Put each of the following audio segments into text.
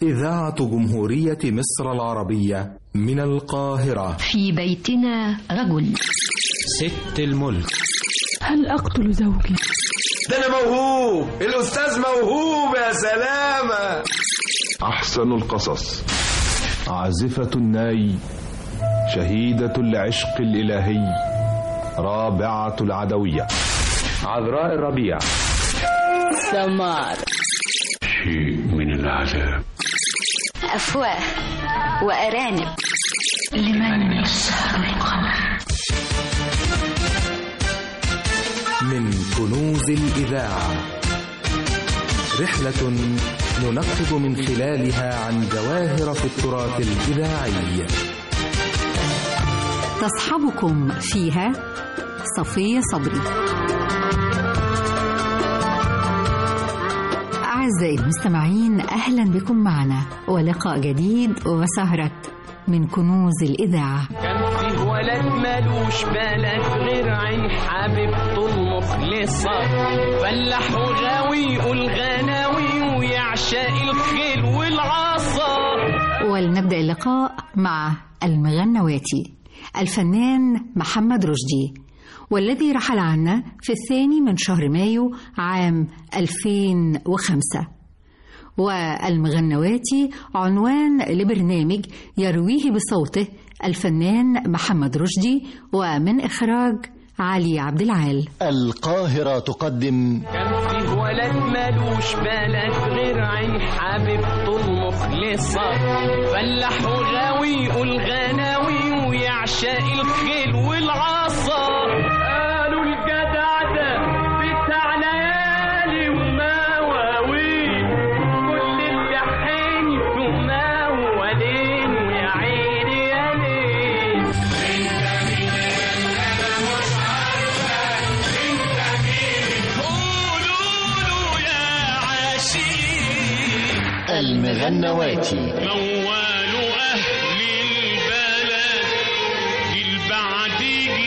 إذاعة جمهورية مصر العربية من القاهرة في بيتنا رجل ست الملك هل أقتل زوجي؟ ده أنا موهوب الأستاذ موهوب يا سلامة أحسن القصص عازفة الناي شهيدة العشق الإلهي رابعة العدوية عذراء الربيع سمار شيء من العذاب أفواه وأرانب لمن يسهر القمر من كنوز الإذاعة رحلة ننقب من خلالها عن جواهر في التراث الإذاعي تصحبكم فيها صفية صبري أعزائي المستمعين أهلا بكم معنا ولقاء جديد وسهرة من كنوز الإذاعة كان فيه ولد ملوش بلد غير عين حبيبته المخلصة فلاح وغاوي يقول غناوي ويعشق الخيل والعصا ولنبدأ اللقاء مع المغنواتي الفنان محمد رشدي والذي رحل عنا في الثاني من شهر مايو عام 2005 والمغنواتي عنوان لبرنامج يرويه بصوته الفنان محمد رشدي ومن إخراج علي عبد العال القاهرة تقدم كان فيه ولد ملوش بلد غير عين حبيبته المخلصة فلاح وغاوي يقول غناوي ويعشق الخيل والعصا قالوا الجدع ده بتاع ليالي ومواويل كل اللي حنيته موالين ويا عيني يا ليل المغنواتي موال أهل البلد البعد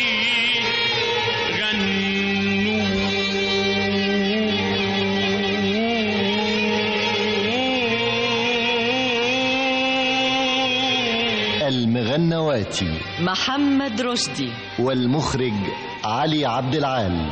المغنواتي محمد رشدي والمخرج علي عبد العال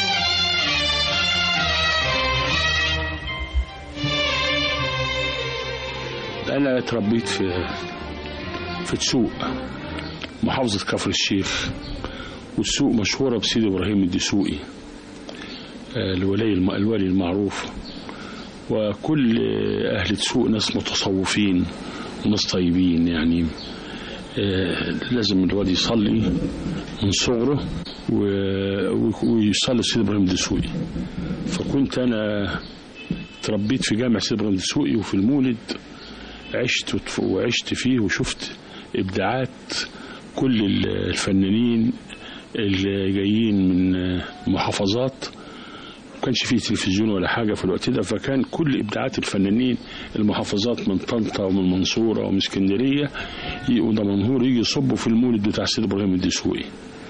أنا اتربيت في في تسوق محافظة كفر الشيخ والسوق مشهورة بسيد إبراهيم الدسوقي آه، الولي الم- الولي المعروف وكل أهل تسوق ناس متصوفين وناس طيبين يعني آه، لازم الواد يصلي من صغره و- و- ويصلي سيد إبراهيم الدسوقي فكنت أنا تربيت في جامع سيد إبراهيم الدسوقي وفي المولد عشت وتف- وعشت فيه وشفت إبداعات كل ال- الفنانين اللي جايين من محافظات ما كانش فيه تلفزيون ولا حاجة في الوقت ده فكان كل إبداعات الفنانين المحافظات من طنطا ومن المنصورة ومن اسكندرية ي- ودمنهور يجي يصبوا في المولد بتاع سيد إبراهيم الدسوقي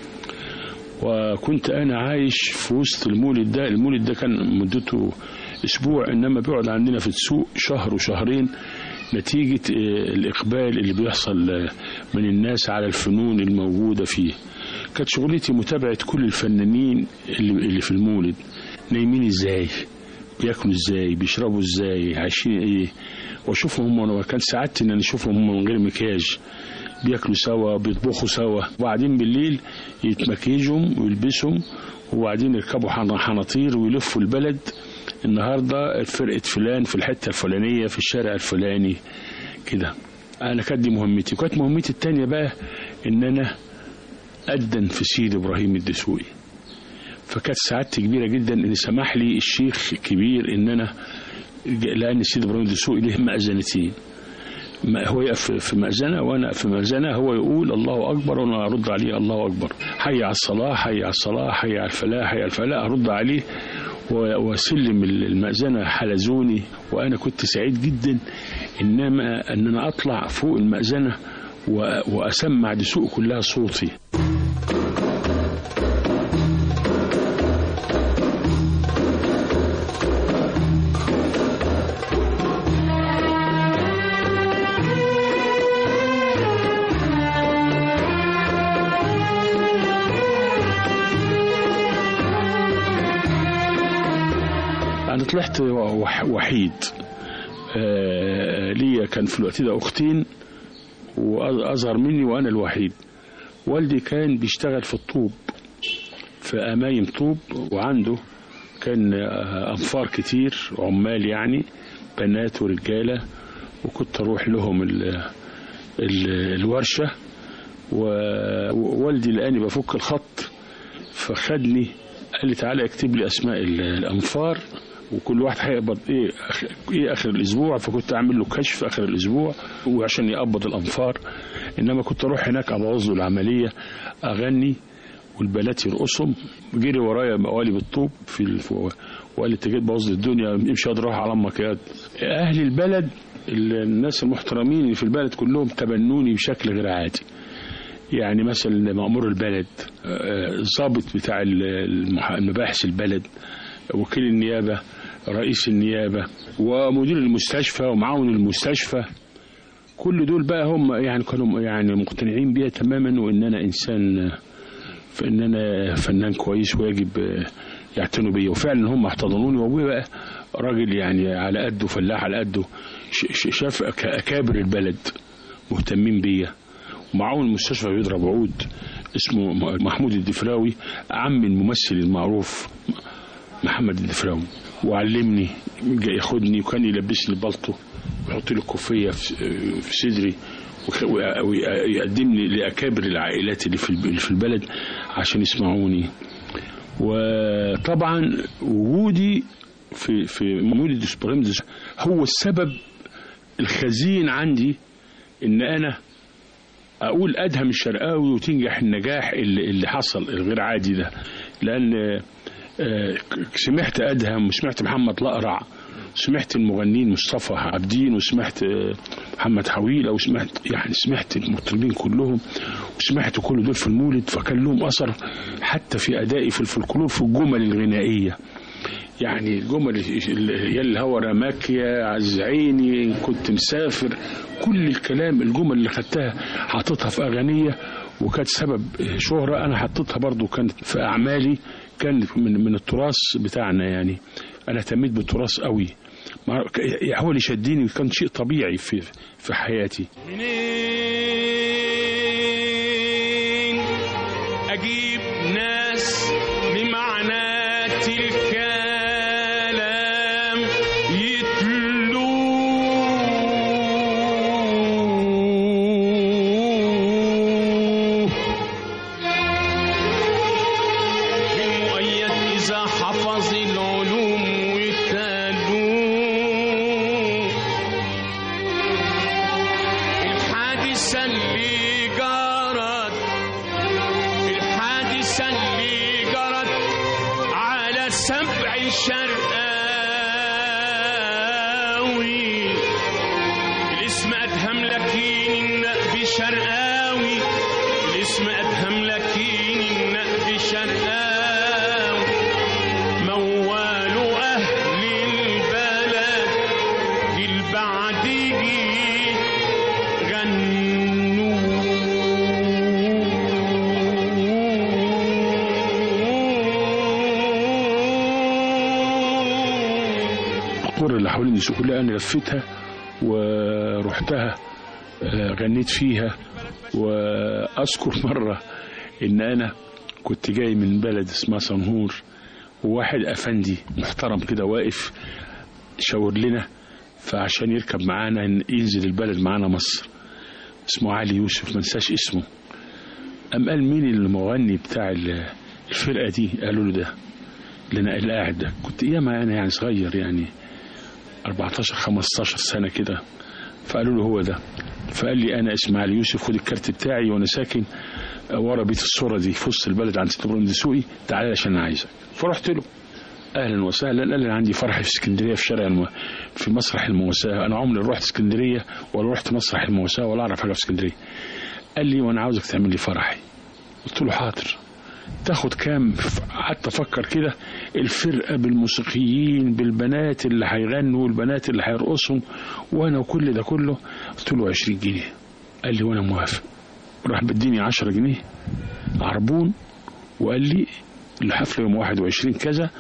وكنت أنا عايش في وسط المولد ده المولد ده كان مدته أسبوع إنما بيقعد عندنا في السوق شهر وشهرين نتيجة آه، الإقبال اللي بيحصل آه، من الناس على الفنون الموجودة فيه كانت شغلتي متابعة كل الفنانين اللي, اللي في المولد نايمين ازاي بياكلوا ازاي بيشربوا ازاي عايشين ايه واشوفهم هم كان سعادتي ان انا اشوفهم هم من غير مكياج بياكلوا سوا بيطبخوا سوا وبعدين بالليل يتمكيجهم ويلبسهم وبعدين يركبوا حن- حناطير ويلفوا البلد النهارده فرقه فلان في الحته الفلانيه في الشارع الفلاني كده انا كانت دي مهمتي وكانت مهمتي التانية بقى ان انا أدن في سيد إبراهيم الدسوقي فكانت سعادتي كبيرة جدا إن سمح لي الشيخ الكبير إن أنا لأن سيد إبراهيم الدسوقي له مأذنتين ما هو يقف في مأذنة وأنا في مأذنة هو يقول الله أكبر وأنا أرد عليه الله أكبر حي على الصلاة حي على الصلاة حي على الفلاح حي على الفلاح أرد عليه و- وسلم المأذنة حلزوني وأنا كنت سعيد جدا إنما أن أنا أطلع فوق المأذنة و- وأسمع دسوق كلها صوتي طلعت وح- وحيد آه، ليا كان في الوقت ده اختين واصغر مني وانا الوحيد والدي كان بيشتغل في الطوب في امايم طوب وعنده كان آه، انفار كتير عمال يعني بنات ورجاله وكنت اروح لهم ال ال الورشه و- ووالدي لقاني بفك الخط فخدني قال لي تعالى اكتب لي اسماء ال- الانفار وكل واحد هيقبض ايه أخ... ايه اخر الاسبوع فكنت اعمل له كشف اخر الاسبوع وعشان يقبض الانفار انما كنت اروح هناك ابوظ له العمليه اغني والبنات يرقصهم جري ورايا مقالب الطوب في ال... وقال لي انت جيت بوظ لي الدنيا امشي اروح على امك يا واد. اهل البلد ال- الناس المحترمين اللي في البلد كلهم تبنوني بشكل غير عادي يعني مثلا مأمور البلد آه، الضابط بتاع ال- المح- المباحث البلد وكيل النيابة رئيس النيابة ومدير المستشفى ومعاون المستشفى كل دول بقى هم يعني كانوا يعني مقتنعين بيا تماما وان انا انسان فان انا فنان كويس ويجب آه، يعتنوا بيا وفعلا هم احتضنوني وابويا بقى راجل يعني على قده فلاح على قده ش- ش- شاف أك- اكابر البلد مهتمين بيا ومعاون المستشفى بيضرب عود اسمه م- محمود الدفراوي عم الممثل المعروف محمد الدفراوي وعلمني جاي ياخدني وكان يلبسني البلطو ويحط لي الكوفيه في في صدري وك- وي- ويقدمني لاكابر العائلات اللي في الب- اللي في البلد عشان يسمعوني وطبعا وجودي في في مولد سبريمز هو السبب الخزين عندي ان انا اقول ادهم الشرقاوي وتنجح النجاح اللي, اللي حصل الغير عادي ده لان آه، سمعت ادهم وسمعت محمد الاقرع سمعت المغنيين مصطفى عابدين وسمعت آه، محمد حويل او سمعت يعني سمعت المطربين كلهم وسمعت كل دول في المولد فكان لهم اثر حتى في ادائي في الفلكلور في الجمل الغنائيه يعني الجمل ال- يا الهوى رماك يا عز عيني إن كنت مسافر كل الكلام الجمل اللي خدتها حاططها في اغانيه وكانت سبب شهرة أنا حطيتها برضو كانت في أعمالي كانت من من التراث بتاعنا يعني أنا اهتميت بالتراث قوي مع- ك- هو اللي شدني كان شيء طبيعي في في حياتي منين اجيب ناس بمعنات الكلام يتلوه بالمؤيد اذا حفظ العلوم وتلوه الحادثة اللي جرت الحادثة اللي جرت على سبع شرقاوي الاسم أدهم لكين النقب شرقاوي الاسم أدهم لكين النقب شرقاوي موال أهل البلد للبعدي القرى اللي حوالين دي كلها انا لفيتها ورحتها آه، غنيت فيها واذكر مره ان انا كنت جاي من بلد اسمها صنهور وواحد افندي محترم كده واقف شاور لنا فعشان يركب معانا إن ينزل البلد معانا مصر اسمه علي يوسف ما انساش اسمه قام قال مين المغني بتاع ال- الفرقه دي قالوا له ده اللي انا اللي قاعد ده كنت ايامها انا يعني صغير يعني 14 15 سنه كده فقالوا له هو ده فقال لي انا اسمي علي يوسف خد الكارت بتاعي وانا ساكن ورا بيت الصوره دي في وسط البلد عند ست ابراهيم دسوقي تعالى عشان انا عايزك فرحت له اهلا وسهلا قال لي أنا عندي فرح في اسكندريه في شارع الم... في مسرح المواساه انا عمري رحت اسكندريه ولا رحت مسرح المواساه ولا اعرف حاجه في اسكندريه قال لي وانا عاوزك تعمل لي فرحي قلت له حاضر تاخد كام قعدت افكر كده الفرقه بالموسيقيين بالبنات اللي هيغنوا والبنات اللي هيرقصوا وانا وكل ده كله قلت له 20 جنيه قال لي وانا موافق راح بديني 10 جنيه عربون وقال لي الحفله يوم 21 كذا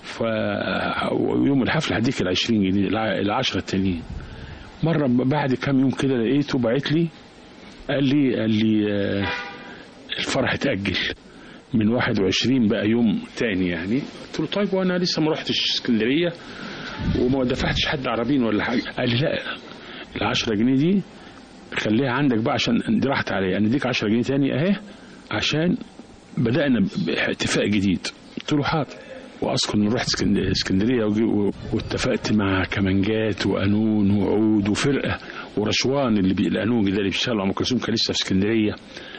ف ويوم الحفله هديك ال 20 جنيه ال 10 التانيين مره بعد كام يوم كده لقيته باعت لي قال لي قال لي آه، الفرح اتاجل من 21 بقى يوم تاني يعني قلت له طيب وانا لسه ما رحتش اسكندريه وما دفعتش حد عربين ولا حاجه قال لي لا ال 10 جنيه دي خليها عندك بقى عشان دي راحت عليا انا اديك 10 جنيه تاني اهي عشان بدانا باتفاق جديد قلت له حاضر واذكر اني رحت اسكند- اسكندريه وجي- و- واتفقت مع كمانجات وقانون وعود وفرقه ورشوان اللي بي القانون ده اللي بيشتغل ام كلثوم كان لسه في اسكندريه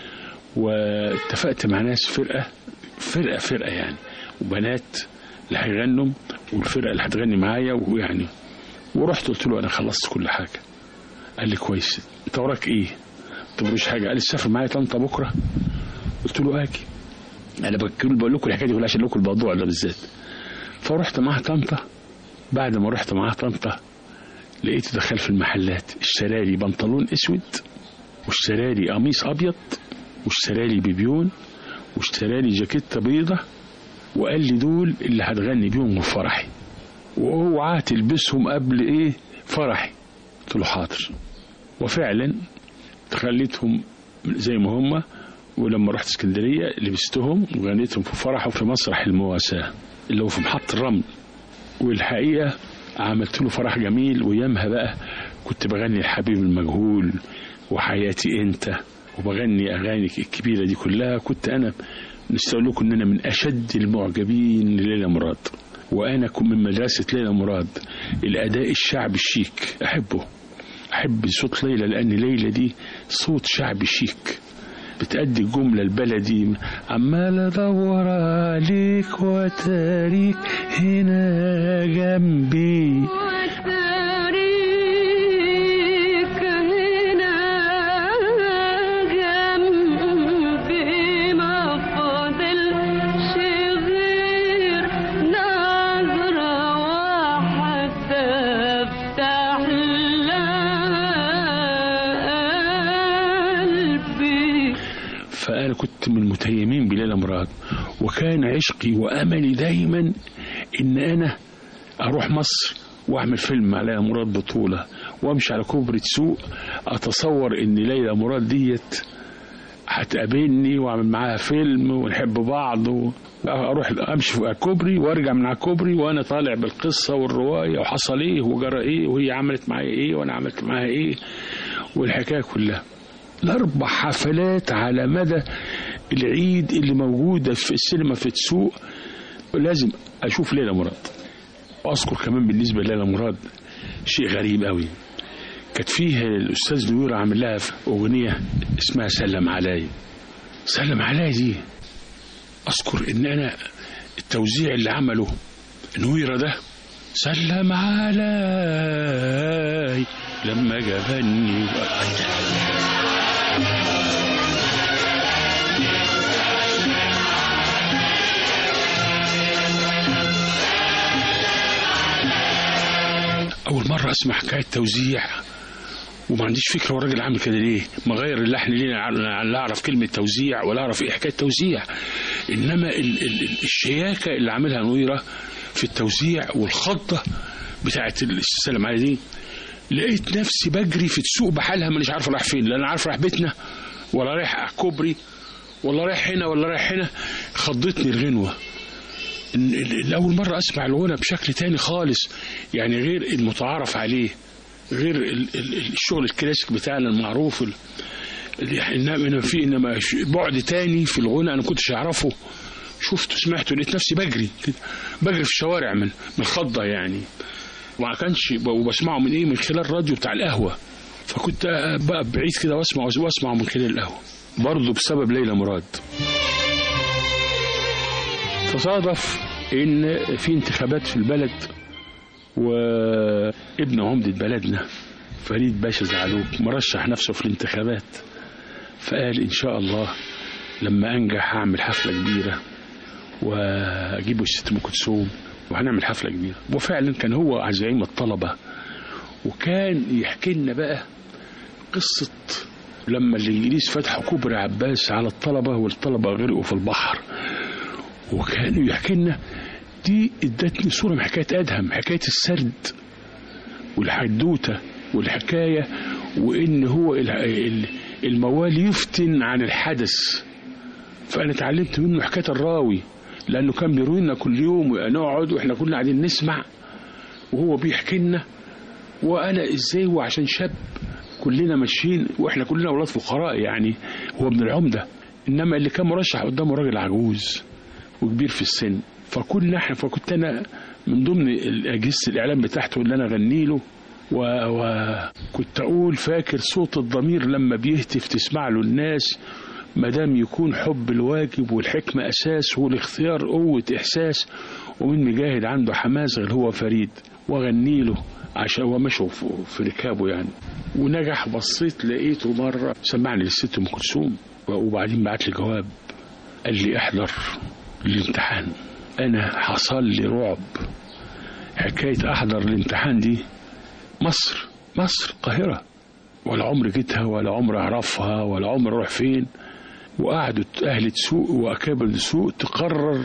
واتفقت مع ناس فرقه فرقه فرقه يعني وبنات اللي هيغنوا والفرقه اللي هتغني معايا ويعني ورحت قلت له انا خلصت كل حاجه قال لي كويس انت وراك ايه؟ قلت له مفيش حاجه قال لي سافر معايا طنطا بكره قلت له اجي انا بقول بقول لكم الحكايه دي كلها عشان لكم الموضوع ده بالذات فرحت معاه طنطا بعد ما رحت معاه طنطا لقيته دخل في المحلات اشترى لي بنطلون اسود واشترى لي قميص ابيض واشترى لي بيبيون واشترى لي جاكيته بيضه وقال لي دول اللي هتغني بيهم في فرحي واوعى تلبسهم قبل ايه فرحي قلت له حاضر وفعلا خليتهم زي ما هم ولما رحت اسكندريه لبستهم وغنيتهم في فرحه في مسرح المواساه اللي هو في محطه الرمل والحقيقه عملت له فرح جميل ويامها بقى كنت بغني الحبيب المجهول وحياتي انت وبغني اغاني الكبيره دي كلها كنت انا نستقول لكم ان انا من اشد المعجبين لليلى مراد وانا كنت من مدرسه ليلى مراد الاداء الشعبي الشيك احبه احب صوت ليلى لان ليلى دي صوت شعبي شيك بتأدي الجملة البلدي عمال ادور عليك وتاريك هنا جنبي وتاريك هنا جنبي ما فاضلش غير نظرة واحدة افتح قلبي فأنا كنت من المتيمين بليلى مراد وكان عشقي وأملي دايما إن أنا أروح مصر وأعمل فيلم مع ليلى مراد بطولة وأمشي على كوبري سوق أتصور إن ليلى مراد ديت هتقابلني واعمل معاها فيلم ونحب بعض و... اروح امشي فوق الكوبري وارجع من على الكوبري وانا طالع بالقصه والروايه وحصل ايه وجرى ايه وهي عملت معايا ايه وانا عملت معاها ايه والحكايه كلها الاربع حفلات على مدى العيد اللي موجوده في السينما في السوق لازم اشوف ليلى مراد واذكر كمان بالنسبه لليلى مراد شيء غريب قوي كانت فيه الاستاذ نوير عامل لها اغنيه اسمها سلم علي سلم علي دي اذكر ان انا التوزيع اللي عمله نويرة ده سلم علي لما جابني اول مره اسمع حكايه توزيع وما عنديش فكره هو الراجل عامل كده ليه ما غير اللحن ليه لا لا اعرف كلمه توزيع ولا اعرف ايه حكايه توزيع انما ال ال ال- الشياكه اللي عاملها نويره في التوزيع والخضه بتاعت السلام علي دي لقيت نفسي بجري في السوق بحالها مانيش عارف رايح فين لا انا عارف رايح بيتنا ولا رايح على كوبري ولا رايح هنا ولا رايح هنا خضتني الغنوه إن- ال- الأول مرة أسمع الغنى بشكل تاني خالص يعني غير المتعارف عليه غير ال- ال- الشغل الكلاسيك بتاعنا المعروف ال- اللي إنما إنما في إنما ش- بعد تاني في الغنى أنا كنتش أعرفه شفته سمعته لقيت نفسي بجري كده بجري في الشوارع من من الخضة يعني وما كانش ب- وبسمعه من إيه من خلال الراديو بتاع القهوة فكنت بقى بعيد كده واسمع واسمع من خلال القهوة برضه بسبب ليلى مراد تصادف ان في انتخابات في البلد وابن عمدة بلدنا فريد باشا زعلوك مرشح نفسه في الانتخابات فقال ان شاء الله لما انجح هعمل حفلة كبيرة واجيبه الست ام كلثوم وهنعمل حفلة كبيرة وفعلا كان هو زعيم الطلبة وكان يحكي لنا بقى قصة لما الانجليز فتحوا كوبري عباس على الطلبة والطلبة غرقوا في البحر وكانوا يحكي لنا دي ادتني صورة من حكاية أدهم حكاية السرد والحدوتة والحكاية وإن هو ال- ال- الموال يفتن عن الحدث فأنا اتعلمت منه حكاية الراوي لأنه كان بيروي لنا كل يوم ونقعد وإحنا كنا قاعدين نسمع وهو بيحكي لنا وأنا إزاي وعشان شاب كلنا ماشيين وإحنا كلنا أولاد فقراء يعني هو ابن العمدة إنما اللي كان مرشح قدامه راجل عجوز وكبير في السن فكنا احنا فكنت انا من ضمن اجهزه الاعلام بتاعته اللي انا اغني له وكنت اقول فاكر صوت الضمير لما بيهتف تسمع له الناس ما دام يكون حب الواجب والحكمه اساس والاختيار قوه احساس ومن مجاهد عنده حماس غير هو فريد واغني له عشان هو مشوا في- في ركابه يعني ونجح بصيت لقيته مره سمعني للست ام كلثوم وبعدين بعت لي جواب قال لي احضر الامتحان انا حصل لي رعب حكايه احضر الامتحان دي مصر مصر القاهره ولا عمر جيتها ولا عمر اعرفها ولا عمر اروح فين وقعدوا اهل سوق واكابر السوق تقرر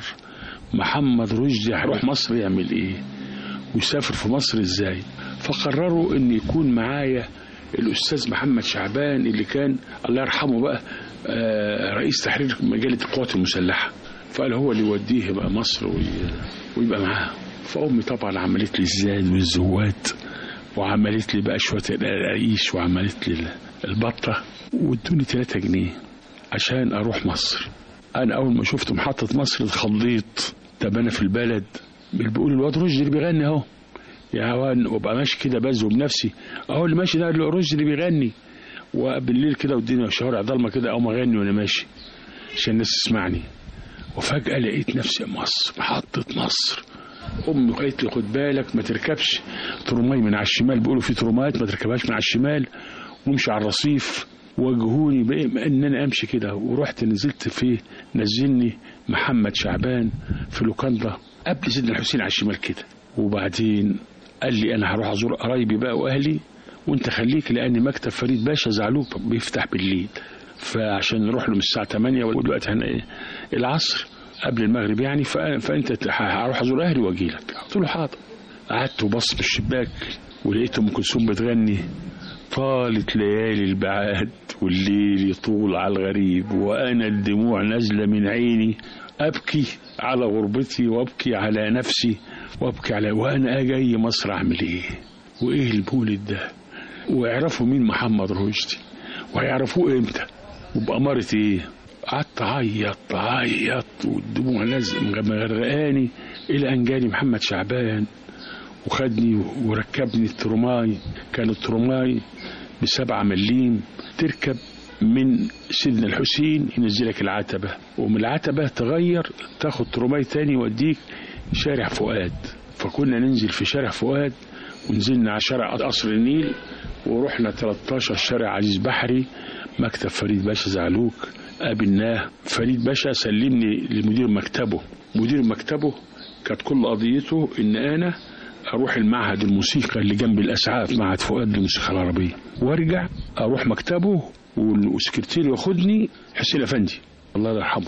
محمد رشدي هيروح مصر يعمل ايه ويسافر في مصر ازاي فقرروا ان يكون معايا الاستاذ محمد شعبان اللي كان الله يرحمه بقى آه، رئيس تحرير مجله القوات المسلحه فقال هو اللي يوديه بقى مصر وي- ويبقى معاه فامي طبعا عملت لي الزاد والزوات وعملت لي بقى شويه القراقيش وعملت لي البطه وادوني 3 جنيه عشان اروح مصر انا اول ما شفت محطه مصر اتخضيت طب انا في البلد اللي بيقول الواد رشدي اللي بيغني اهو يا هوان وابقى ماشي كده بزو بنفسي اهو اللي ماشي ده اللي رشدي اللي بيغني وبالليل كده والدنيا شوارع ضلمه كده اقوم اغني وانا ماشي عشان الناس تسمعني وفجاه لقيت نفسي مصر محطه مصر امي قالت لي خد بالك ما تركبش ترماي من على الشمال بيقولوا في ترمات ما تركبهاش من على الشمال وامشي على الرصيف وجهوني بقى ان انا امشي كده ورحت نزلت في نزلني محمد شعبان في لوكاندا قبل سيدنا الحسين على الشمال كده وبعدين قال لي انا هروح ازور قرايبي بقى واهلي وانت خليك لان مكتب فريد باشا زعلوك بيفتح بالليل فعشان نروح له من الساعه 8 والوقت هنا ايه العصر قبل المغرب يعني فأ- فانت ت- هروح ازور اهلي واجي لك قلت له حاضر قعدت وبص من الشباك ولقيت ام كلثوم بتغني طالت ليالي البعاد والليل يطول على الغريب وانا الدموع نازله من عيني ابكي على غربتي وابكي على نفسي وابكي على وانا جاي مصر اعمل ايه وايه المولد ده ويعرفوا مين محمد رشدي وهيعرفوه امتى وبأمارة ايه قعدت اعيط اعيط والدموع نازله مغرقاني الى ان جاني محمد شعبان وخدني وركبني الترماي كان الترماي بسبعة مليم تركب من سيدنا الحسين ينزلك العتبة ومن العتبة تغير تاخد ترماي تاني يوديك شارع فؤاد فكنا ننزل في شارع فؤاد ونزلنا على شارع قصر النيل ورحنا 13 شارع عزيز بحري مكتب فريد باشا زعلوك قابلناه فريد باشا سلمني لمدير مكتبه مدير مكتبه كانت كل قضيته ان انا اروح المعهد الموسيقى اللي جنب الاسعاف معهد فؤاد للموسيقى العربيه وارجع اروح مكتبه والسكرتير ياخدني حسين افندي الله يرحمه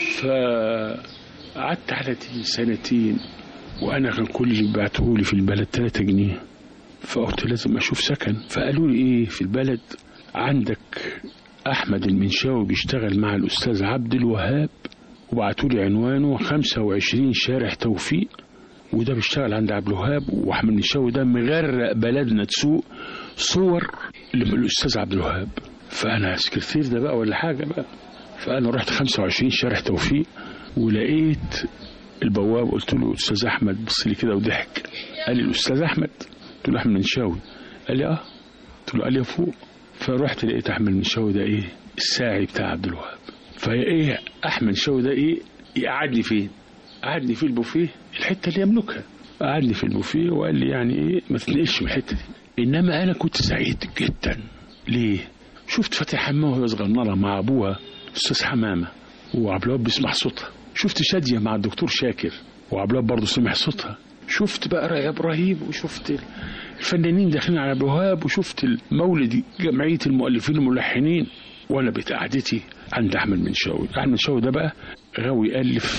فقعدت على دي سنتين وانا كان كل اللي بعتهولي في البلد 3 جنيه فقلت لازم اشوف سكن فقالوا لي ايه في البلد عندك احمد المنشاوي بيشتغل مع الاستاذ عبد الوهاب وبعتوا لي عنوانه 25 شارع توفيق وده بيشتغل عند عبد الوهاب واحمد المنشاوي ده مغرق بلدنا تسوق صور للاستاذ عبد الوهاب فانا سكرتير ده بقى ولا حاجه بقى فانا رحت 25 شارع توفيق ولقيت البواب قلت له استاذ احمد بص لي كده وضحك قال لي الاستاذ احمد قلت له احمد منشاوي قال لي اه قلت له قال لي فوق فرحت لقيت احمد منشاوي ده ايه الساعي بتاع عبد الوهاب فهي ايه احمد منشاوي ده ايه يقعدني فين قعدني في البوفيه الحته اللي يملكها قعدني في البوفيه وقال لي يعني ايه ما تنقلش من الحته دي انما انا كنت سعيد جدا ليه شفت فتحي حمامه وهي صغننه مع ابوها استاذ حمامه وعبد الوهاب بيسمع صوتها شفت شاديه مع الدكتور شاكر وعبد الوهاب برضه سمع صوتها شفت بقى رأي ابراهيم وشفت الفنانين داخلين على عبد الوهاب وشفت المولد جمعيه المؤلفين الملحنين وانا بقيت قعدتي عند احمد منشاوي احمد منشاوي ده بقى غاوي يالف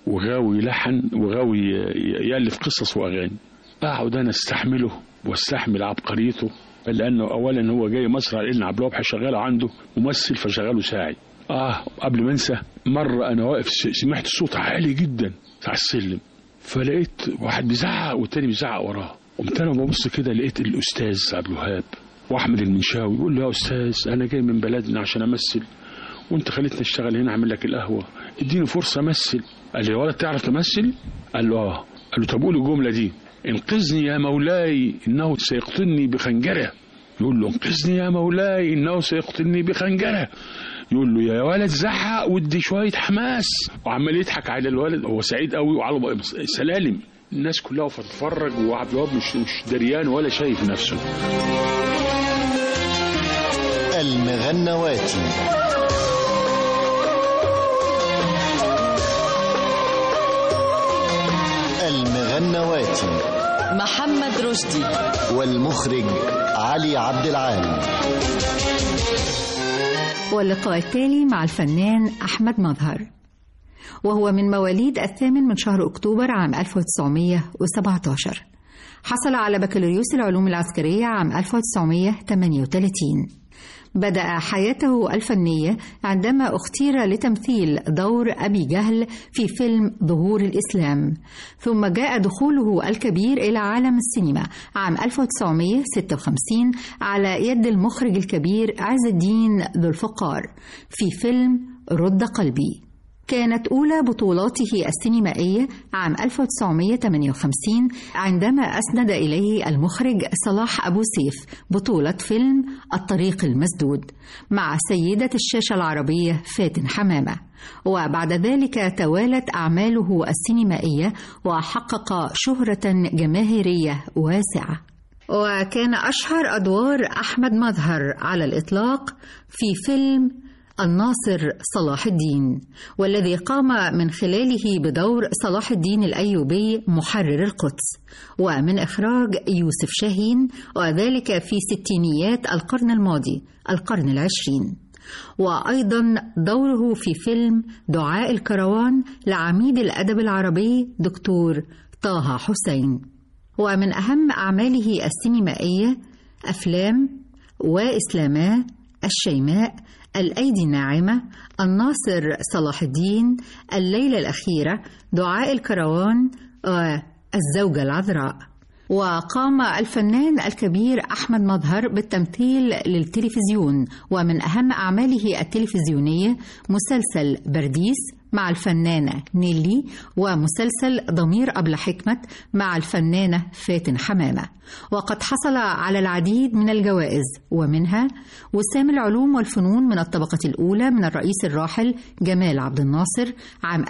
وغاوي لحن وغاوي يألف قصص وأغاني أقعد أنا أستحمله واستحمل عبقريته لأنه أولا هو جاي مصر على إن عبد الوهاب شغال عنده ممثل فشغاله ساعي آه قبل ما أنسى مرة أنا واقف سمعت صوت عالي جدا على السلم فلقيت واحد بيزعق والتاني بيزعق وراه قمت أنا ببص كده لقيت الأستاذ عبد الوهاب وأحمد المنشاوي يقول له يا أستاذ أنا جاي من بلدنا عشان أمثل وأنت خليتني أشتغل هنا أعمل لك القهوة اديني فرصة أمثل قال لي يا ولد تعرف تمثل؟ قال له آه قال له طب قول الجملة دي انقذني يا مولاي إنه سيقتلني بخنجرة يقول له انقذني يا مولاي إنه سيقتلني بخنجرة يقول له يا ولد زعق ودي شوية حماس وعمال يضحك على الولد هو سعيد قوي وعلى سلالم الناس كلها بتتفرج وعبد الوهاب مش مش دريان ولا شايف نفسه المغنواتي المغنواتي محمد رشدي والمخرج علي عبد العال واللقاء التالي مع الفنان أحمد مظهر وهو من مواليد الثامن من شهر أكتوبر عام 1917 حصل على بكالوريوس العلوم العسكرية عام 1938 بدأ حياته الفنية عندما اختير لتمثيل دور أبي جهل في فيلم ظهور الإسلام ثم جاء دخوله الكبير إلى عالم السينما عام 1956 على يد المخرج الكبير عز الدين ذو الفقار في فيلم رد قلبي كانت أولى بطولاته السينمائية عام 1958 عندما أسند إليه المخرج صلاح أبو سيف بطولة فيلم الطريق المسدود مع سيدة الشاشة العربية فاتن حمامة وبعد ذلك توالت أعماله السينمائية وحقق شهرة جماهيرية واسعة وكان أشهر أدوار أحمد مظهر على الإطلاق في فيلم الناصر صلاح الدين والذي قام من خلاله بدور صلاح الدين الايوبي محرر القدس ومن اخراج يوسف شاهين وذلك في ستينيات القرن الماضي القرن العشرين وايضا دوره في فيلم دعاء الكروان لعميد الادب العربي دكتور طه حسين ومن اهم اعماله السينمائيه افلام واسلاما الشيماء الأيدي الناعمة الناصر صلاح الدين الليلة الأخيرة دعاء الكروان والزوجة العذراء وقام الفنان الكبير أحمد مظهر بالتمثيل للتلفزيون ومن أهم أعماله التلفزيونية مسلسل برديس مع الفنانة نيلي ومسلسل ضمير أبلة حكمة مع الفنانة فاتن حمامة وقد حصل على العديد من الجوائز ومنها وسام العلوم والفنون من الطبقة الأولى من الرئيس الراحل جمال عبد الناصر عام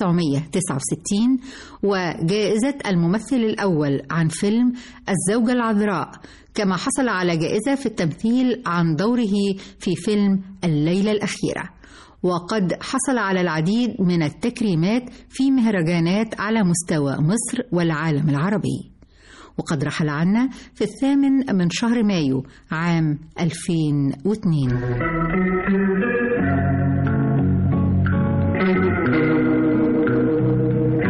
1969 وجائزة الممثل الأول عن فيلم الزوجة العذراء كما حصل على جائزة في التمثيل عن دوره في فيلم الليلة الأخيرة وقد حصل على العديد من التكريمات في مهرجانات على مستوى مصر والعالم العربي وقد رحل عنا في الثامن من شهر مايو عام 2002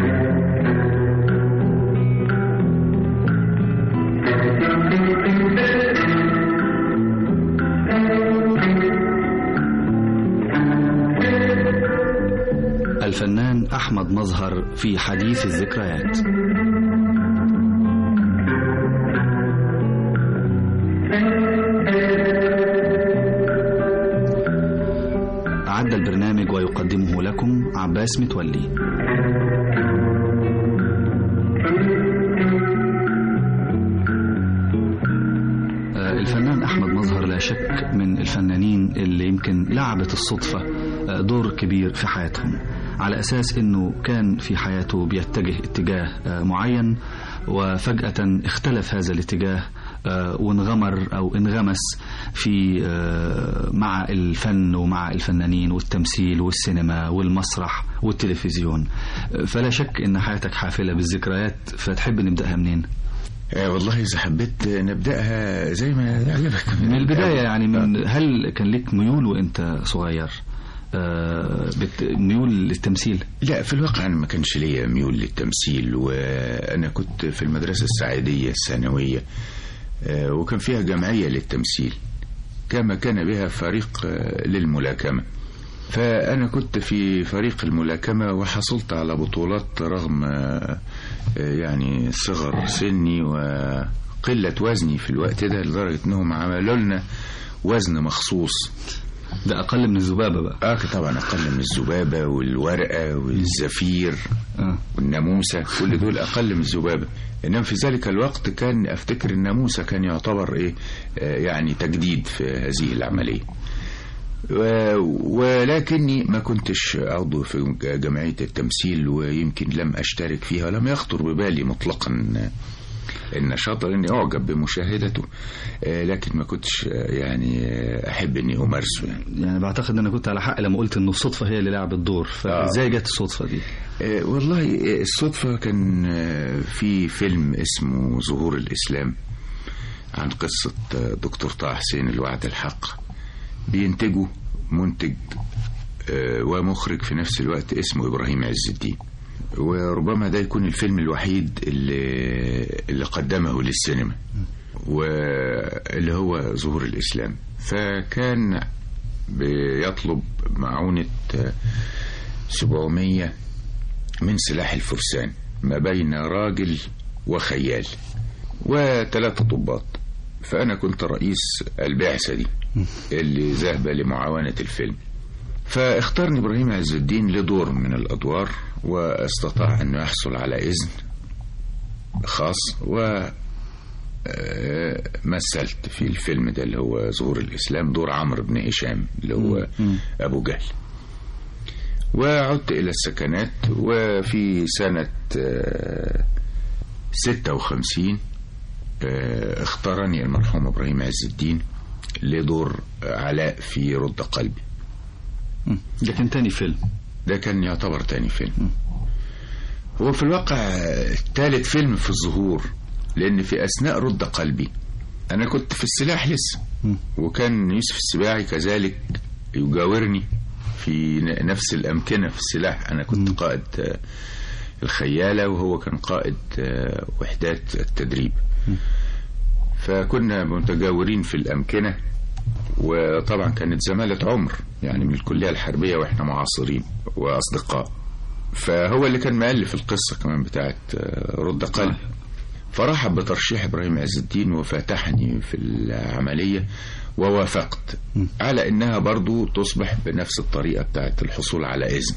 الفنان أحمد مظهر في حديث الذكريات عد البرنامج ويقدمه لكم عباس متولي الفنان أحمد مظهر لا شك من الفنانين اللي يمكن لعبت الصدفة دور كبير في حياتهم على أساس أنه كان في حياته بيتجه اتجاه معين وفجأة اختلف هذا الاتجاه وانغمر أو انغمس في مع الفن ومع الفنانين والتمثيل والسينما والمسرح والتلفزيون فلا شك أن حياتك حافلة بالذكريات فتحب نبدأها منين؟ آه والله إذا حبيت نبدأها زي ما يعجبك من البداية يعني من هل كان لك ميول وأنت صغير آه، بت- ميول للتمثيل لا في الواقع أنا ما كانش ليا ميول للتمثيل وأنا كنت في المدرسة السعيدية الثانوية آه، وكان فيها جمعية للتمثيل كما كان بها فريق آه، للملاكمة فأنا كنت في فريق الملاكمة وحصلت على بطولات رغم آه، آه، يعني صغر سني وقلة وزني في الوقت ده لدرجة أنهم عملوا لنا وزن مخصوص ده أقل من الذبابة بقى اه طبعا أقل من الذبابة والورقة والزفير آه. والناموسة كل دول أقل من الذبابة إنما في ذلك الوقت كان أفتكر الناموسة كان يعتبر إيه آه، يعني تجديد في هذه العملية و- ولكني ما كنتش عضو في جمعية التمثيل ويمكن لم أشترك فيها ولم يخطر ببالي مطلقا النشاط لأني أعجب بمشاهدته آه، لكن ما كنتش آه، يعني آه، أحب إني أمارسه يعني يعني بعتقد ان انا كنت على حق لما قلت انه الصدفه هي اللي لعبت دور فازاي جت الصدفه دي آه، والله آه، الصدفة كان آه، في فيلم اسمه ظهور الإسلام عن قصة آه، دكتور طه حسين الوعد الحق بينتجه منتج آه، ومخرج في نفس الوقت اسمه إبراهيم عز الدين وربما ده يكون الفيلم الوحيد اللي, اللي قدمه للسينما واللي هو ظهور الإسلام فكان بيطلب معونة آه، 700 من سلاح الفرسان ما بين راجل وخيال وثلاثة ضباط فأنا كنت رئيس البعثة دي اللي ذهب لمعاونة الفيلم فاختارني إبراهيم عز الدين لدور من الأدوار واستطاع أن يحصل على إذن خاص و آه، مثلت في الفيلم ده اللي هو ظهور الإسلام دور عمرو بن هشام اللي هو أبو جهل وعدت إلى السكنات وفي سنة آه، 56 آه، اختارني المرحوم إبراهيم عز الدين لدور علاء في رد قلبي ده كان تاني فيلم ده كان يعتبر تاني فيلم هو في الواقع آه، تالت فيلم في الظهور لأن في أثناء رد قلبي أنا كنت في السلاح لسه وكان يوسف السباعي كذلك يجاورني في ن- نفس الأمكنة في السلاح أنا كنت قائد آه، الخيالة وهو كان قائد آه، وحدات التدريب فكنا متجاورين في الأمكنة وطبعا كانت زمالة عمر يعني من الكلية الحربية وإحنا معاصرين وأصدقاء فهو اللي كان مؤلف القصة كمان بتاعت آه، رد قلب فرحب بترشيح إبراهيم عز الدين وفاتحني في العملية ووافقت على إنها برضو تصبح بنفس الطريقة بتاعت الحصول على إذن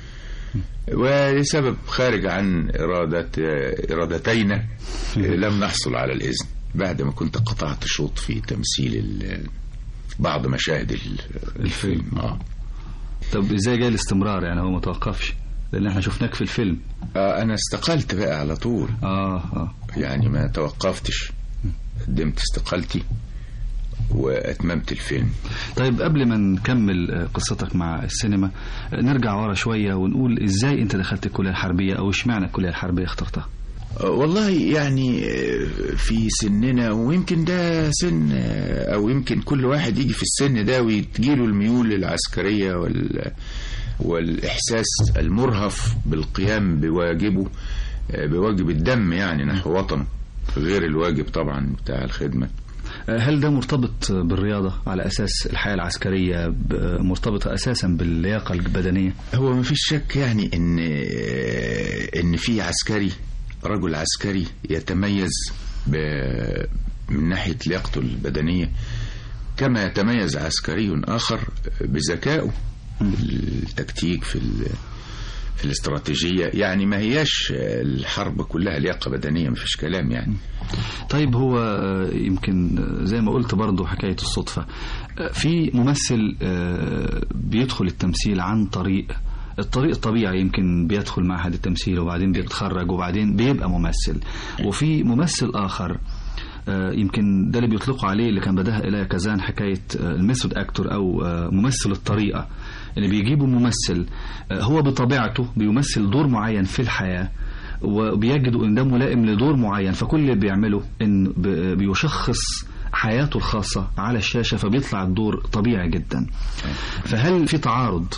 ولسبب خارج عن إرادة إرادتين لم نحصل على الإذن بعد ما كنت قطعت شوط في تمثيل ال- بعض مشاهد ال- الفيلم آه. طب ازاي جاي الاستمرار يعني هو ما توقفش لان احنا شفناك في الفيلم آه أنا استقلت بقى على طول اه اه يعني ما توقفتش قدمت استقالتي وأتممت الفيلم طيب قبل ما نكمل آه، قصتك مع السينما آه، نرجع ورا شويه ونقول ازاي انت دخلت الكليه الحربيه او اشمعنى الكليه الحربيه اخترتها آه، والله يعني آه، في سننا ويمكن ده سن آه، او يمكن كل واحد يجي في السن ده وتجيله الميول العسكرية وال والإحساس المرهف بالقيام بواجبه آه، بواجب الدم يعني نحو وطنه غير الواجب طبعا بتاع الخدمة آه، هل ده مرتبط بالرياضه على اساس الحياه العسكريه ب- مرتبطه اساسا باللياقه البدنيه هو ما فيش شك يعني ان آه، ان في عسكري رجل عسكري يتميز ب- من ناحية لياقته البدنية كما يتميز عسكري آخر بذكائه في التكتيك في ال- في الاستراتيجية يعني ما هياش الحرب كلها لياقة بدنية ما فيش كلام يعني طيب هو آه، يمكن آه، زي ما قلت برضو حكاية الصدفة آه، في ممثل آه، بيدخل التمثيل عن طريق الطريق الطبيعي يمكن بيدخل معهد التمثيل وبعدين بيتخرج وبعدين بيبقى ممثل وفي ممثل آخر آه، يمكن ده اللي بيطلقوا عليه اللي كان بداها إليا كزان حكاية آه، الميثود أكتور أو آه، ممثل الطريقة اللي بيجيبوا ممثل آه، هو بطبيعته بيمثل دور معين في الحياة وبيجدوا ان ده ملائم لدور معين فكل اللي بيعمله ان ب- بيشخص حياته الخاصة على الشاشة فبيطلع الدور طبيعي جدا فهل في تعارض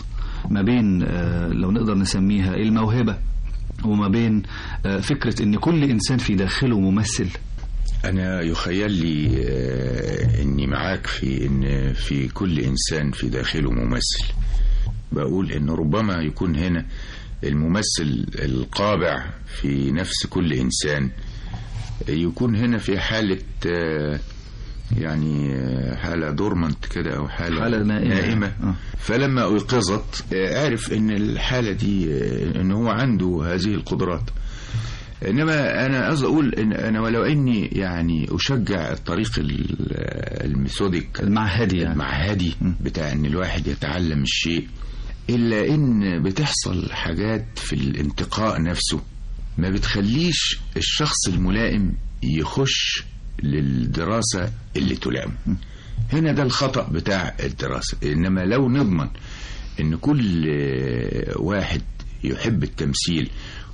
ما بين آه، لو نقدر نسميها الموهبة وما بين آه، فكرة ان كل انسان في داخله ممثل أنا يخيل لي آه، إني معاك في إن في كل إنسان في داخله ممثل بقول إن ربما يكون هنا الممثل القابع في نفس كل إنسان يكون هنا في حالة آه، يعني آه، حالة دورمنت كده أو حالة, حالة نائمة. نائمة آه. فلما أيقظت آه، عرف إن الحالة دي آه، إن هو عنده هذه القدرات انما انا قصدي اقول ان انا ولو اني يعني اشجع الطريق ال- الميثوديك المعهدي يعني. المعهدي بتاع ان الواحد يتعلم الشيء الا ان بتحصل حاجات في الانتقاء نفسه ما بتخليش الشخص الملائم يخش للدراسة اللي تلائمه هنا ده الخطأ بتاع الدراسة إنما لو نضمن إن كل آه، واحد يحب التمثيل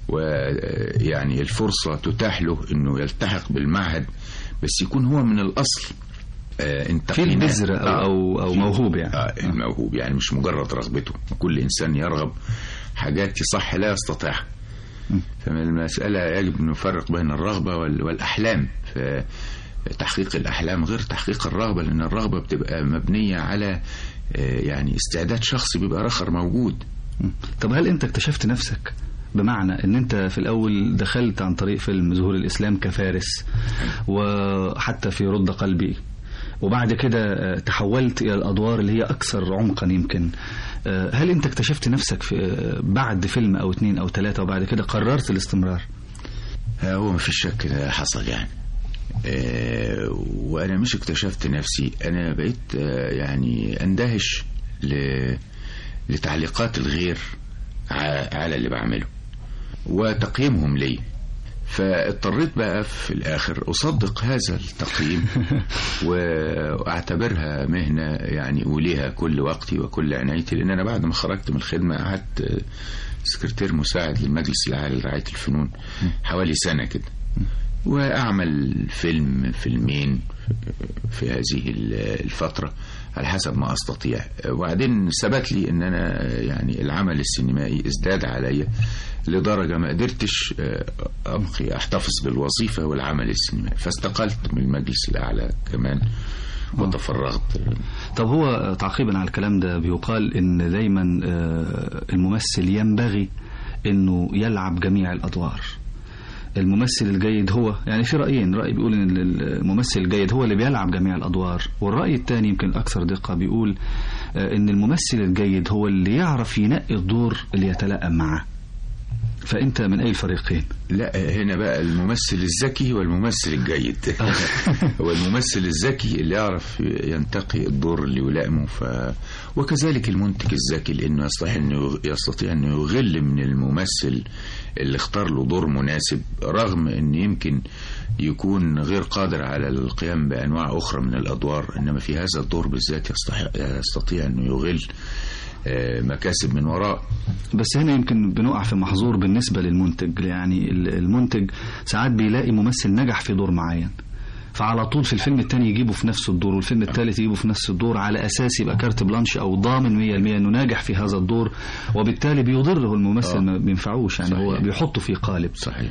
ويعني الفرصة تتاح له إنه يلتحق بالمعهد بس يكون هو من الأصل آه، انت في البذرة أو- أو- أو في- موهوب يعني. آه الموهوب يعني مش مجرد رغبته كل إنسان يرغب حاجات صح لا يستطيعها فمن المسألة يجب أن نفرق بين الرغبة وال- والأحلام فتحقيق الأحلام غير تحقيق الرغبة لأن الرغبة بتبقى مبنية على آه، يعني استعداد شخصي بيبقى رخر موجود طب هل انت اكتشفت نفسك بمعنى ان انت في الاول دخلت عن طريق فيلم ظهور الاسلام كفارس وحتى في رد قلبي وبعد كده آه، تحولت الى الادوار اللي هي اكثر عمقا يمكن آه، هل انت اكتشفت نفسك في آه، بعد فيلم او اتنين او ثلاثة وبعد كده قررت الاستمرار آه، هو ما فيش شك ده حصل يعني آه، وانا مش اكتشفت نفسي انا بقيت آه، يعني اندهش ل- لتعليقات الغير ع- على اللي بعمله وتقييمهم لي فاضطريت بقى في الاخر اصدق هذا التقييم واعتبرها مهنه يعني اوليها كل وقتي وكل عنايتي لان انا بعد ما خرجت من الخدمه قعدت آه، سكرتير مساعد للمجلس العالي لرعايه الفنون حوالي سنه كده واعمل فيلم فيلمين في هذه الفتره على حسب ما استطيع وبعدين ثبت لي ان انا يعني العمل السينمائي ازداد عليا لدرجه ما قدرتش آه، ابقي احتفظ بالوظيفه والعمل السينمائي فاستقلت من المجلس الاعلى كمان وتفرغت طب هو تعقيبا على الكلام ده بيقال ان دايما آه، الممثل ينبغي انه يلعب جميع الادوار الممثل الجيد هو يعني في رأيين رأي بيقول ان الممثل الجيد هو اللي بيلعب جميع الادوار والرأي الثاني يمكن الاكثر دقة بيقول آه، ان الممثل الجيد هو اللي يعرف ينقي الدور اللي يتلائم معاه فانت من اي الفريقين لا هنا بقى الممثل الذكي والممثل الجيد هو الممثل الذكي اللي يعرف ينتقي الدور اللي يلائمه ف... وكذلك المنتج الذكي لانه يستطيع انه يستطيع انه يغل من الممثل اللي اختار له دور مناسب رغم ان يمكن يكون غير قادر على القيام بانواع اخرى من الادوار انما في هذا الدور بالذات يستطيع, يستطيع انه يغل آه، مكاسب من وراء بس هنا يمكن بنقع في محظور بالنسبة للمنتج يعني ال- المنتج ساعات بيلاقي ممثل نجح في دور معين فعلى طول في الفيلم التاني يجيبه في نفس الدور والفيلم الثالث يجيبه في نفس الدور على أساس يبقى كارت بلانش أو ضامن 100% أنه ناجح في هذا الدور وبالتالي بيضره الممثل آه. ما بينفعوش يعني هو صحيح. بيحطه في قالب صحيح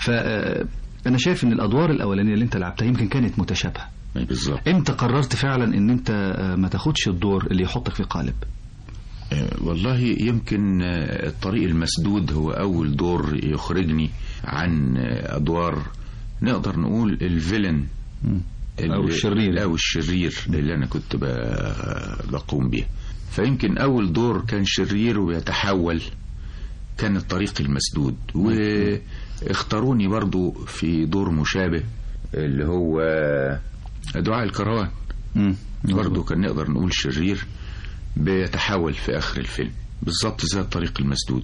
فأنا شايف أن الأدوار الأولانية اللي أنت لعبتها يمكن كانت متشابهة بالظبط امتى قررت فعلا ان انت آه، ما تاخدش الدور اللي يحطك في قالب آه، والله يمكن آه، الطريق المسدود هو أول دور يخرجني عن آه، أدوار نقدر نقول الفيلن أو الشرير. أو الشرير اللي أنا كنت ب- بقوم بيه فيمكن أول دور كان شرير ويتحول كان الطريق المسدود واختاروني برضو في دور مشابه اللي هو دعاء الكروان برضو كان نقدر نقول شرير بيتحول في آخر الفيلم بالظبط زي الطريق المسدود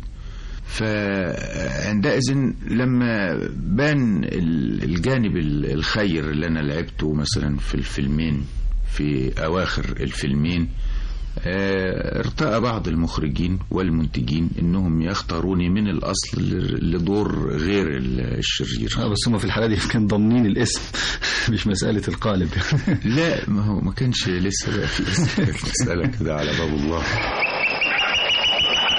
فعندئذ لما بان ال- الجانب ال- الخير اللي انا لعبته مثلا في الفيلمين في اواخر الفيلمين آه، ارتأى بعض المخرجين والمنتجين انهم يختاروني من الاصل ل- لدور غير ال- الشرير آه، بس هم في الحالة دي كان ضامنين الاسم مش مسألة القالب لا ما هو ما كانش لسه بقى في اسم كانت مسألة كده على باب الله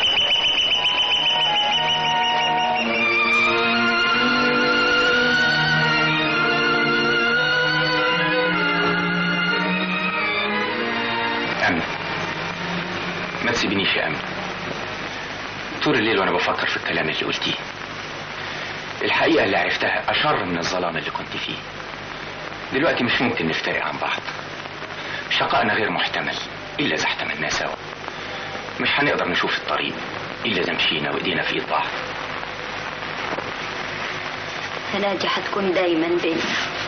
أمن ما تسيبنيش يا أمن طول الليل وأنا بفكر في الكلام اللي قلتيه الحقيقة اللي عرفتها أشر من الظلام اللي كنت فيه دلوقتي مش ممكن نفترق عن بعض شقائنا غير محتمل إلا إذا احتملناه سوا مش هنقدر نشوف الطريق إلا إذا مشينا وإيدينا في إيد بعض هنادي هتكون دايما بينا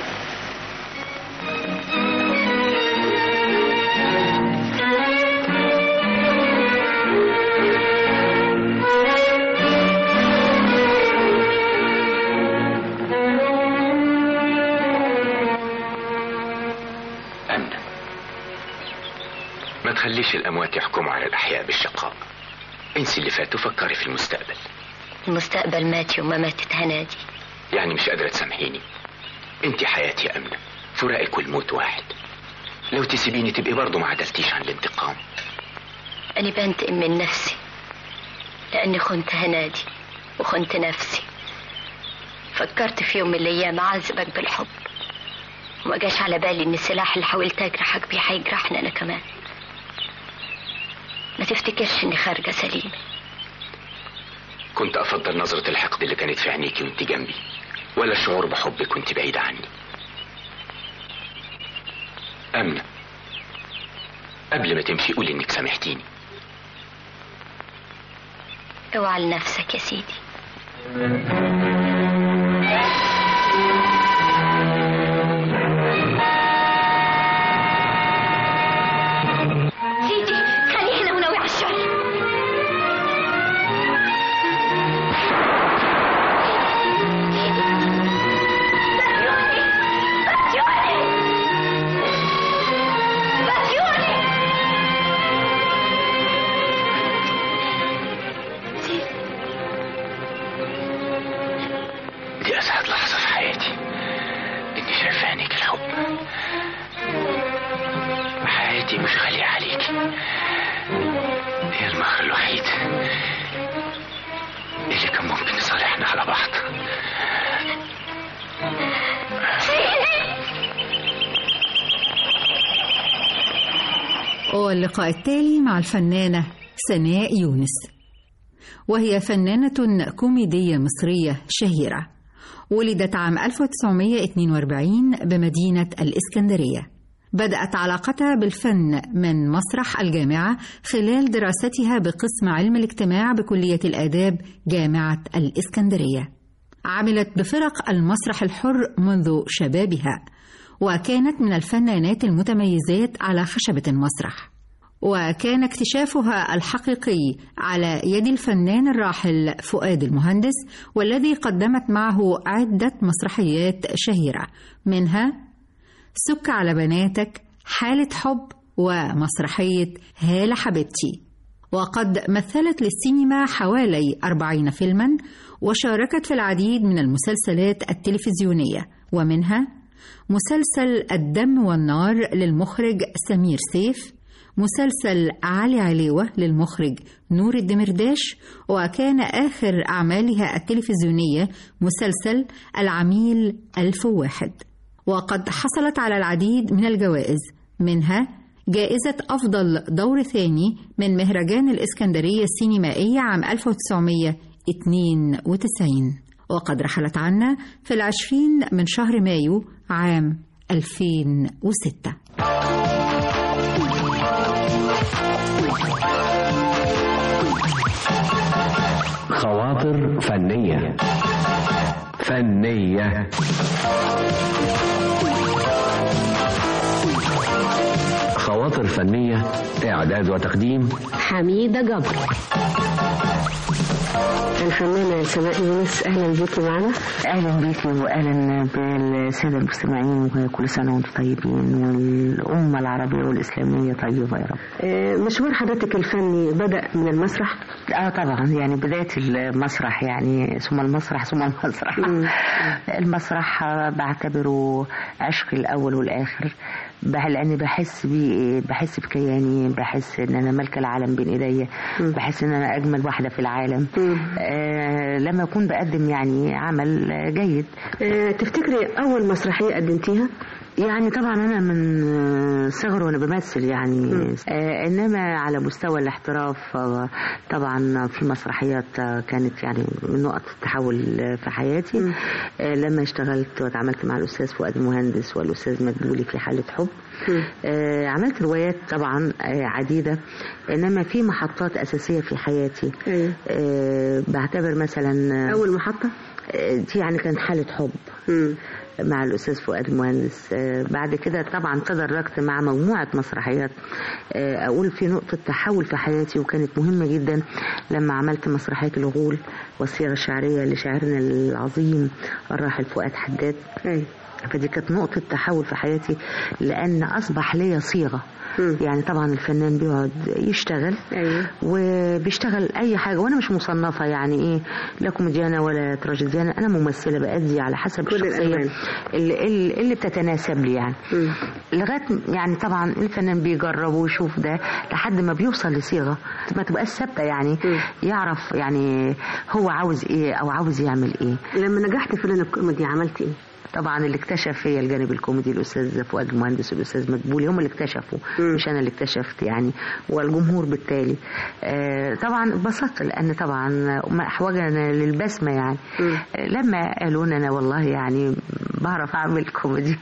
أمنة ما تخليش الأموات يحكموا على الأحياء بالشقاء انسي اللي فات وفكري في المستقبل المستقبل مات يوم ما ماتت هنادي يعني مش قادرة تسامحيني انت حياتي يا أمنة فراقك والموت واحد لو تسيبيني تبقي برضه ما عدلتيش عن الانتقام أنا بنتقم من نفسي لأني خنت هنادي وخنت نفسي فكرت في يوم من الأيام أعذبك بالحب وما جاش على بالي إن السلاح اللي حاولت أجرحك بيه هيجرحني أنا كمان ما تفتكرش إني خارجة سليمة كنت أفضل نظرة الحقد اللي كانت في عينيكي وانت جنبي ولا الشعور بحبك وانت بعيدة عني أمنة قبل ما تمشي قولي إنك سامحتيني اوعى لنفسك يا سيدي سيدي خليه هنا وناوي على الشر دي أسعد لحظة في حياتي إني شايف في عينيك الحب حياتي مش غالية عليكي هي المهر الوحيد اللي كان ممكن يصالحنا على بعض واللقاء التالي مع الفنانة سناء يونس وهي فنانة كوميدية مصرية شهيرة ولدت عام 1942 بمدينة الإسكندرية بدأت علاقتها بالفن من مسرح الجامعة خلال دراستها بقسم علم الاجتماع بكلية الآداب جامعة الإسكندرية عملت بفرق المسرح الحر منذ شبابها وكانت من الفنانات المتميزات على خشبة المسرح وكان اكتشافها الحقيقي على يد الفنان الراحل فؤاد المهندس والذي قدمت معه عدة مسرحيات شهيرة منها سك على بناتك حالة حب ومسرحية هالة حبيبتي وقد مثلت للسينما حوالي أربعين فيلما وشاركت في العديد من المسلسلات التلفزيونية ومنها مسلسل الدم والنار للمخرج سمير سيف مسلسل علي عليوة للمخرج نور الدمرداش وكان آخر أعمالها التلفزيونية مسلسل العميل ألف واحد وقد حصلت على العديد من الجوائز منها جائزة أفضل دور ثاني من مهرجان الإسكندرية السينمائية عام 1992 وقد رحلت عنا في العشرين من شهر مايو عام 2006 خواطر فنية فنية خواطر فنية إعداد وتقديم حميدة جبر الفنانة سماء يونس أهلا بيكي معنا أهلا بيكي وأهلا بالسادة المستمعين وكل سنة وأنتم طيبين والأمة العربية والإسلامية طيبة يا رب آه، مشوار حضرتك الفني بدأ من المسرح اه طبعا يعني بداية المسرح يعني ثم المسرح ثم المسرح المسرح بعتبره عشقي الأول والآخر بح- لاني بحس بيه بحس بكياني بحس ان انا ملك العالم بين ايديا بحس ان انا اجمل واحده في العالم آه لما اكون بقدم يعني عمل جيد آه، تفتكري أول مسرحية قدمتيها؟ يعني طبعا انا من آه، صغري وانا بمثل يعني آه انما على مستوى الاحتراف آه طبعا في مسرحيات آه كانت يعني من نقط التحول آه، في حياتي آه لما اشتغلت واتعاملت مع الاستاذ فؤاد المهندس والاستاذ مدبولي في حاله حب آه عملت روايات طبعا آه عديده انما في محطات اساسيه في حياتي آه بعتبر مثلا اول محطه دي يعني كانت حاله حب مع الاستاذ فؤاد المهندس آه، بعد كده طبعا تدرجت مع مجموعه مسرحيات آه، اقول في نقطه تحول في حياتي وكانت مهمه جدا لما عملت مسرحيه الغول والصيغه الشعريه لشاعرنا العظيم الراحل فؤاد حداد فدي كانت نقطة تحول في حياتي لأن أصبح ليا صيغة يعني طبعا الفنان بيقعد يشتغل أيوة. وبيشتغل أي حاجة وأنا مش مصنفة يعني إيه لا كوميديانة ولا تراجيديانة أنا ممثلة بأدي على حسب كل الشخصية الألوان. اللي, اللي اللي بتتناسب لي يعني لغاية يعني طبعا الفنان بيجرب ويشوف ده لحد ما بيوصل لصيغة ما تبقاش ثابتة يعني يعرف يعني هو عاوز إيه أو عاوز يعمل إيه لما نجحت في لنا الكوميدي عملت ايه؟ طبعا اللي اكتشف فيا الجانب الكوميدي الاستاذ فؤاد المهندس والاستاذ مدبولي هم اللي اكتشفوا مش انا اللي اكتشفت يعني والجمهور بالتالي آه طبعا اتبسطت لان طبعا ما احوجنا للبسمه يعني آه لما قالوا لنا انا والله يعني بعرف اعمل كوميدي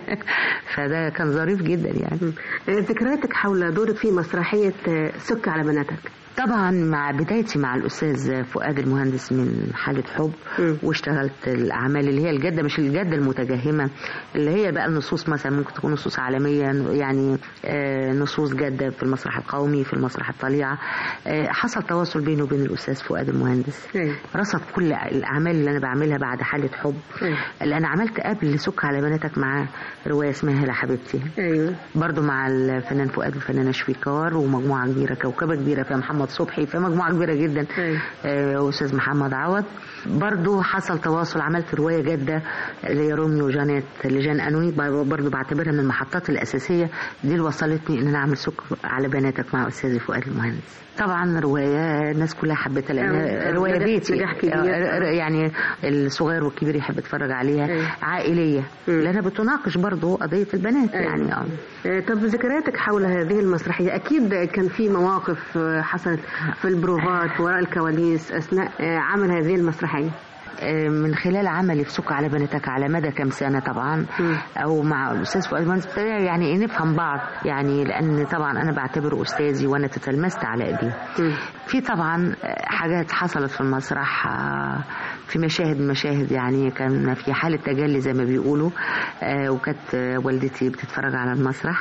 فده كان ظريف جدا يعني آه، ذكرياتك حول دورك في مسرحيه آه، سك على بناتك طبعا مع بدايتي مع الاستاذ فؤاد المهندس من حاله حب واشتغلت الاعمال اللي هي الجاده مش الجاده المتجهمه اللي هي بقى النصوص مثلا ممكن تكون نصوص عالميه يعني آه، نصوص جاده في المسرح القومي في المسرح الطليعه آه، حصل تواصل بينه وبين الاستاذ فؤاد المهندس رصد كل الاعمال اللي انا بعملها بعد حاله حب اللي انا عملت قبل سك على بناتك مع روايه اسمها هلا حبيبتي ايوه برضو مع الفنان فؤاد والفنانه شويكار ومجموعه كبيره كوكبه كبيره فيها محمد صبحي فيها مجموعه كبيره جدا آه، واستاذ محمد عوض برضو حصل تواصل عملت روايه جاده اللي هي روميو وجانيت لجان انوي برضو بعتبرها من المحطات الاساسيه دي اللي وصلتني ان انا اعمل سك على بناتك مع استاذي فؤاد المهندس طبعا روايه الناس كلها حبتها لان آه، روايه نجاح- بيتي نجاح كبير. آه، يعني الصغير والكبير يحب يتفرج عليها عائليه لانها بتناقش برضو قضيه البنات يعني اه آه، طب ذكرياتك حول هذه المسرحية أكيد كان في مواقف آه، حصلت في البروفات وراء الكواليس أثناء آه، عمل هذه المسرحية آه، من خلال عملي في سك على بناتك على مدى كام سنه طبعا او مع الاستاذ فؤاد المهندس ابتدى يعني إيه نفهم بعض يعني لان طبعا انا بعتبره استاذي وانا تتلمست على ايديه في طبعا آه، حاجات حصلت في المسرح آه، في مشاهد من مشاهد يعني كان في حاله تجلي زي ما بيقولوا آه، وكانت آه، والدتي بتتفرج على المسرح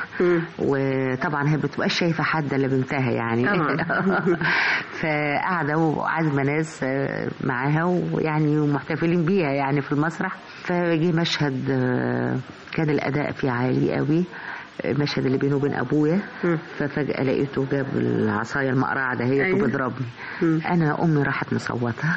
وطبعا هي بتبقاش شايفه حد الا بنتها يعني طبعاً. فقاعده وعازمه ناس آه، معاها ويعني ومحتفلين بيها يعني في المسرح فجه مشهد آه، كان الاداء فيه عالي قوي المشهد اللي بينه وبين ابويا ففجاه لقيته جاب العصايه المقرعه دهيت أيوة. وبيضربني انا امي راحت مصوته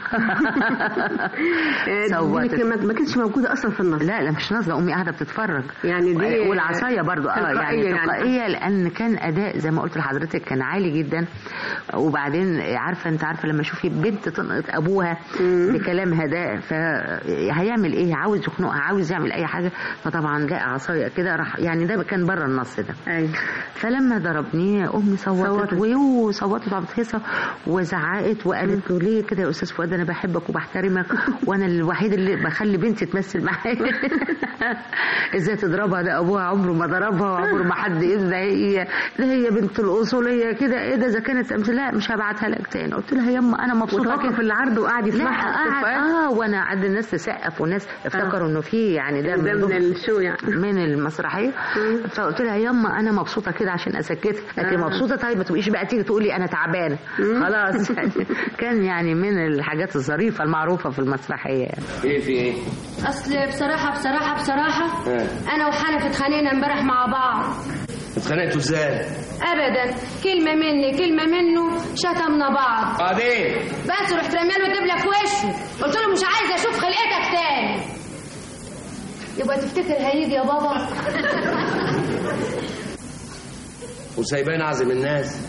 صوتت ما ما كانتش موجودة أصلا في النص لا لا مش نازله امي قاعده بتتفرج يعني دي والعصايه برضو اه تلقائية يعني يعني. تلقائيه لان كان اداء زي ما قلت لحضرتك كان عالي جدا وبعدين عارفه انت عارفه لما شوفي بنت تنقط ابوها بكلامها ده فهيعمل ايه عاوز يخنقها عاوز يعمل اي حاجه فطبعا لقى عصايه كده راح يعني ده كان بره النص ده فلما ضربني امي صوتت ويو صوتت وعبتهسه وزعقت وقالت له ليه كده يا استاذ فؤاد انا بحبك وبحترمك وانا الوحيد اللي بخلي بنتي تمثل معايا ازاي تضربها ده ابوها عمره ما ضربها وعمره ما حد اذا هي ده هي بنت الاصوليه كده ايه ده اذا كانت تمثيل لا مش هبعتها لك تاني قلت لها يما انا مبسوطه وتوقف كده. العرض وقعد لا يسمعها قعد اه وانا قعد الناس تسقف والناس افتكروا انه في يعني ده ده من ضمن- الشو يعني من المسرحيه فقلت لها يما انا مبسوطه كده عشان اسكتك قالت لي آه. مبسوطه طيب ما تبقيش بقى تيجي تقولي انا تعبانه خلاص يعني كان يعني من الحاجات الظريفه المعروفه في المسرحيه يعني. ايه في ايه؟ اصل بصراحه بصراحه بصراحه ها انا وحنف اتخانقنا امبارح مع بعض اتخانقتوا ازاي؟ ابدا كلمه مني كلمه منه شتمنا بعض بعدين بس رحت رمياله الدبله في وشه قلت له مش عايزه اشوف خلقتك تاني يبقى تفتكر هيجي يا بابا وسايباني اعزم الناس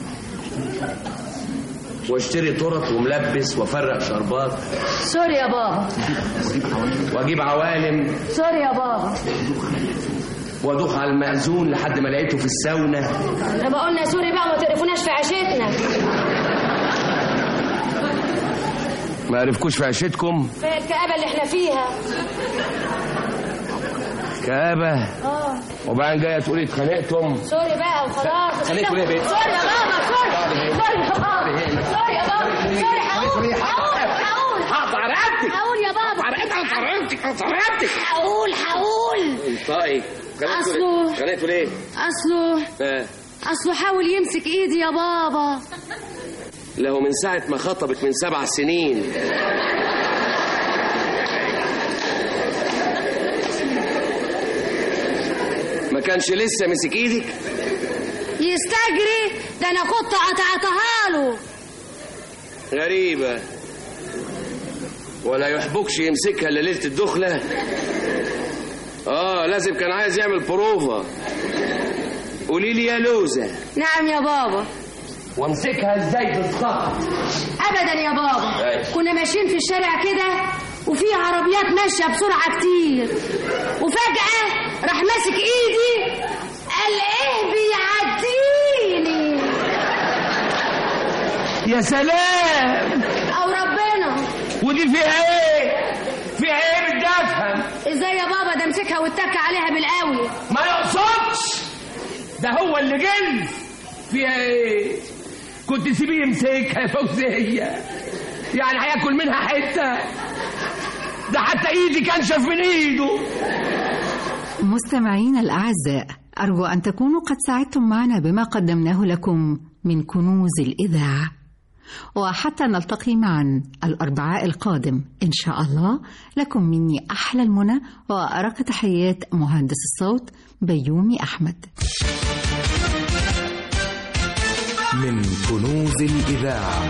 واشتري تورت وملبس وافرق شربات سوري يا بابا واجيب عوالم سوري يا بابا وادوخ على المأذون لحد ما لقيته في الساونا احنا بقولنا يا سوري بقى ما تقرفوناش في عيشتنا ما عرفكوش في عيشتكم في الكآبة اللي احنا فيها كآبة اه وبعدين جاية تقولي اتخانقتم سوري بقى وخلاص خليك ليه بيه؟ سوري يا بابا سوري سوري يا بابا سوري يا بابا سوري هقول هقول هقول هقطع رقبتك هقول يا بابا هقطع رقبتك هقطع رقبتك هقول هقول طيب أصله- خانقتوا ليه؟ اصله آه. اصله حاول يمسك ايدي يا بابا له من ساعة ما خطبك من سبع سنين ما كانش لسه مسك ايدك يستجري ده انا كنت قطعتها له غريبة ولا يحبكش يمسكها الا ليلة الدخلة اه لازم كان عايز يعمل بروفا قولي لي يا لوزة نعم يا بابا وامسكها ازاي بالظبط ابدا يا بابا أيوة. كنا ماشيين في الشارع كده وفي عربيات ماشيه بسرعه كتير وفجاه راح ماسك ايدي قال ايه بيعديني يا سلام او ربنا ودي فيها ايه فيها ايه بدي افهم ازاي يا بابا ده مسكها واتك عليها بالقوي ما يقصدش ده هو اللي جن فيها ايه كنت سيبيه يمسكها يا فوزية يعني هياكل منها حتة ده حتى ايدي كنشف من ايده مستمعينا الأعزاء أرجو أن تكونوا قد ساعدتم معنا بما قدمناه لكم من كنوز الإذاعة وحتى نلتقي معا الأربعاء القادم إن شاء الله لكم مني أحلى المنى وأرق تحيات مهندس الصوت بيومي أحمد من كنوز الإذاعة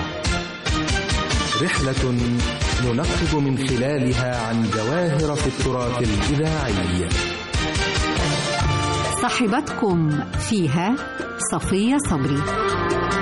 رحلة ننقب من خلالها عن جواهر في التراث الإذاعي صاحبتكم فيها صفية صبري